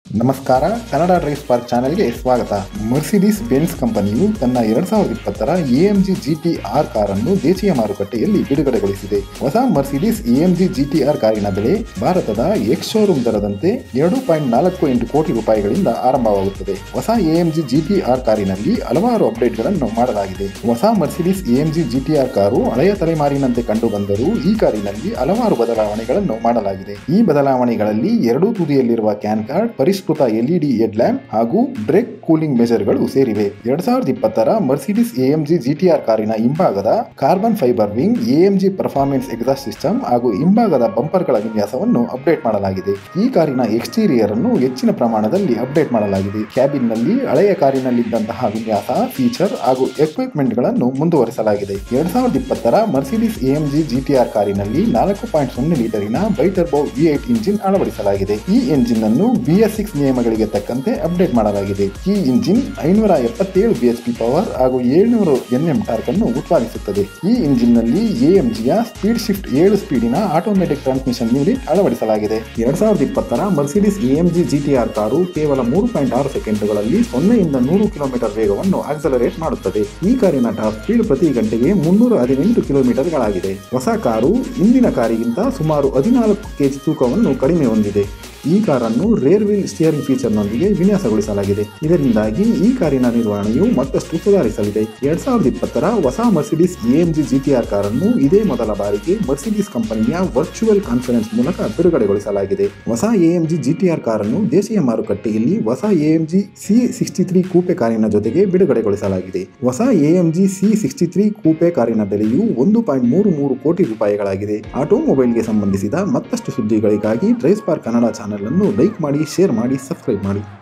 ನಮಸ್ಕಾರ Kannada drive spark ಚಾನೆಲ್ಗೆ ಸ್ವಾಗತ ಮರ್ಸಿಡೀಸ್ ಬೆನ್ಸ್ ಕಂಪನಿಯು ತನ್ನ ಎರಡ್ ಸಾವಿರದ ಇಪ್ಪತ್ತರ ಎಎಂಜಿ ಜಿಟಿ ಆರ್ ಕಾರನ್ನು ದೇಶೀಯ ಮಾರುಕಟ್ಟೆಯಲ್ಲಿ ಬಿಡುಗಡೆಗೊಳಿಸಿದೆ ಹೊಸ ಮರ್ಸಿಡೀಸ್ ಎಎಂಜಿ ಜಿಟಿ ಆರ್ ಕಾರಿನ ಬೆಲೆ ಭಾರತದ ಎಕ್ಸ್ ಶೋರೂಮ್ ದರದಂತೆ ಎರಡು ಪಾಯಿಂಟ್ ನಾಲ್ಕು ಎಂಟು ಕೋಟಿ ರೂಪಾಯಿಗಳಿಂದ ಆರಂಭವಾಗುತ್ತದೆ ಹೊಸ ಎಎಂಜಿ ಜಿಟಿ ಆರ್ ಕಾರಿನಲ್ಲಿ ಹಲವಾರು ಅಪ್ಡೇಟ್ಗಳನ್ನು ಮಾಡಲಾಗಿದೆ ಹೊಸ Mercedes AMG GT R car ಹಳೆಯ ತಲೆಮಾರಿನಂತೆ ಕಂಡುಬಂದರೂ ಈ ಕಾರಿನಲ್ಲಿ ಹಲವಾರು ಬದಲಾವಣೆಗಳನ್ನು ಮಾಡಲಾಗಿದೆ ಈ ಬದಲಾವಣೆಗಳಲ್ಲಿ ಎರಡೂ ತುದಿಯಲ್ಲಿರುವ ಕ್ಯಾನ್ ಕಾರ್ಡ್ ಪರಿಷ್ಕೃತ ಎಲ್ಇಡಿ ಹೆಡ್ ಲ್ಯಾಂಪ್ ಹಾಗೂ ಬ್ರೇಕ್ ಕೂಲಿಂಗ್ ಮೆಜರ್ಗಳು ಸೇರಿವೆ ಎರಡ್ ಸಾವಿರದ ಇಪ್ಪತ್ತರ ಮರ್ಸಿಡಿಸ್ ಎಎಂಜಿ ಜಿಟಿಆರ್ ಕಾರಿನ ಹಿಂಭಾಗದ carbon fibre wing AMG performance exhaust system ಹಾಗೂ ಹಿಂಭಾಗದ ಬಂಪರ್ಗಳ ವಿನ್ಯಾಸವನ್ನು ಅಪ್ಡೇಟ್ ಮಾಡಲಾಗಿದೆ ಈ ಕಾರಿನ ಎಕ್ಸ್ಟೀರಿಯರ್ ಅನ್ನು ಹೆಚ್ಚಿನ ಪ್ರಮಾಣದಲ್ಲಿ ಅಪ್ಡೇಟ್ ಮಾಡಲಾಗಿದೆ ಕ್ಯಾಬಿನ್ ನಲ್ಲಿ ಹಳೆಯ ಕಾರಿನಲ್ಲಿದ್ದಂತಹ ವಿನ್ಯಾಸ ಫೀಚರ್ ಹಾಗೂ ಎಕ್ವಿಪ್ಮೆಂಟ್ ಗಳನ್ನು ಮುಂದುವರಿಸಲಾಗಿದೆ ಎರಡ್ ಸಾವಿರದ ಇಪ್ಪತ್ತರ ಮರ್ಸಿಡಿಸ್ ಎಎಂಜಿ ಜಿಟಿಆರ್ ಕಾರಿನಲ್ಲಿ ನಾಲ್ಕು ಪಾಯಿಂಟ್ ಸೊನ್ನೆ ಲೀಟರಿನ ಬೈಟರ್ಬೋ ವಿ ಏಟ್ ಇಂಜಿನ್ ಅಳವಡಿಸಲಾಗಿದೆ ಈ ಇಂಜಿನ್ ಅನ್ನು ಬಿಎಸ್ ಸಿಕ್ಸ್ ನಿಯಮಗಳಿಗೆ ತಕ್ಕಂತೆ ಅಪ್ಡೇಟ್ ಮಾಡಲಾಗಿದೆ ಈ ಇಂಜಿನ್ ಐನೂರ ಎಪ್ಪತ್ತೇಳು ಬಿಎಚ್ಪಿ ಪವರ್ ಹಾಗೂ ಏಳ್ನೂರು ಎನ್ಎಂ ಟಾರ್ಕ್ ಅನ್ನು ಉತ್ಪಾದಿಸುತ್ತದೆ ಈ ಇಂಜಿನ್ ನಲ್ಲಿ ಎಎಂಜಿಯ ಸ್ಪೀಡ್ ಶಿಫ್ಟ್ ಏಳು ಸ್ಪೀಡಿನ ಆಟೋಮೆಟಿಕ್ ಟ್ರಾನ್ಸ್ಮಿಷನ್ ಯೂನಿಟ್ ಅಳವಡಿಸಲಾಗಿದೆ ಎರಡ್ ಸಾವಿರದ ಇಪ್ಪತ್ತರ ಮರ್ಸಿಡಿಸ್ ಎಎಂಜಿ ಜಿಟಿಆರ್ ಕಾರು ಕೇವಲ ಮೂರು ಪಾಯಿಂಟ್ ಆರು ಸೆಕೆಂಡುಗಳಲ್ಲಿ ಸೊನ್ನೆಯಿಂದ ನೂರು ಕಿಲೋಮೀಟರ್ ವೇಗವನ್ನು ಆಕ್ಸಲರೇಟ್ ಮಾಡುತ್ತದೆ ಈ ಕಾರಿನ ಟಾಪ್ ಸ್ಪೀಡ್ ಪ್ರತಿ ಗಂಟೆಗೆ ಮುನ್ನೂರ ಹದಿನೆಂಟು ಕಿಲೋಮೀಟರ್ಗಳಾಗಿದೆ ಹೊಸ ಕಾರು ಇಂದಿನ ಕಾರಿಗಿಂತ ಸುಮಾರು ಹದಿನಾಲ್ಕು ಕೆಜಿ ತೂಕವನ್ನು ಕಡಿಮೆ ಹೊಂದಿದೆ ಈ ಕಾರನ್ನು ರೇರ್ ವೀಲ್ ಸ್ಟಿಯರಿಂಗ್ ಫೀಚರ್ನೊಂದಿಗೆ ವಿನ್ಯಾಸಗೊಳಿಸಲಾಗಿದೆ ಇದರಿಂದಾಗಿ ಈ ಕಾರಿನ ನಿರ್ವಹಣೆಯು ಮತ್ತಷ್ಟು ಸುಧಾರಿಸಲಿದೆ ಎರಡ್ ಸಾವಿರದ ಇಪ್ಪತ್ತರ ಹೊಸ ಮರ್ಸಿಡಿಸ್ ಎಎಂಜಿ ಜಿಟಿಆರ್ ಕಾರನ್ನು ಇದೇ ಮೊದಲ ಬಾರಿಗೆ ಮರ್ಸಿಡಿಸ್ ಕಂಪನಿಯ ವರ್ಚುವಲ್ ಕಾನ್ಫರೆನ್ಸ್ ಮೂಲಕ ಬಿಡುಗಡೆಗೊಳಿಸಲಾಗಿದೆ ಹೊಸ ಎಎಂಜಿ ಜಿಟಿಆರ್ ಕಾರನ್ನು ದೇಶೀಯ ಮಾರುಕಟ್ಟೆಯಲ್ಲಿ ಹೊಸ AMG C sixty three coupe ಕಾರಿನ ಜೊತೆಗೆ ಬಿಡುಗಡೆಗೊಳಿಸಲಾಗಿದೆ ಹೊಸ AMG C sixty three coupe ಕಾರಿನ ಬೆಲೆಯು ಒಂದು ಪಾಯಿಂಟ್ ಮೂರು ಮೂರು ಕೋಟಿ ರೂಪಾಯಿಗಳಾಗಿದೆ ಆಟೋಮೊಬೈಲ್ಗೆ ಸಂಬಂಧಿಸಿದ ಮತ್ತಷ್ಟು ಸುದ್ದಿಗಳಿಗಾಗಿ ಡ್ರೈವ್ ಸ್ಪಾರ್ಕ್ ಕನ್ನಡ ಚಾನೆಲ್ ಅನ್ನು ಲೈಕ್ ಮಾಡಿ ಶೇರ್ ಮಾಡಿ ಸಬ್ಸ್ಕ್ರೈಬ್ ಮಾಡಿ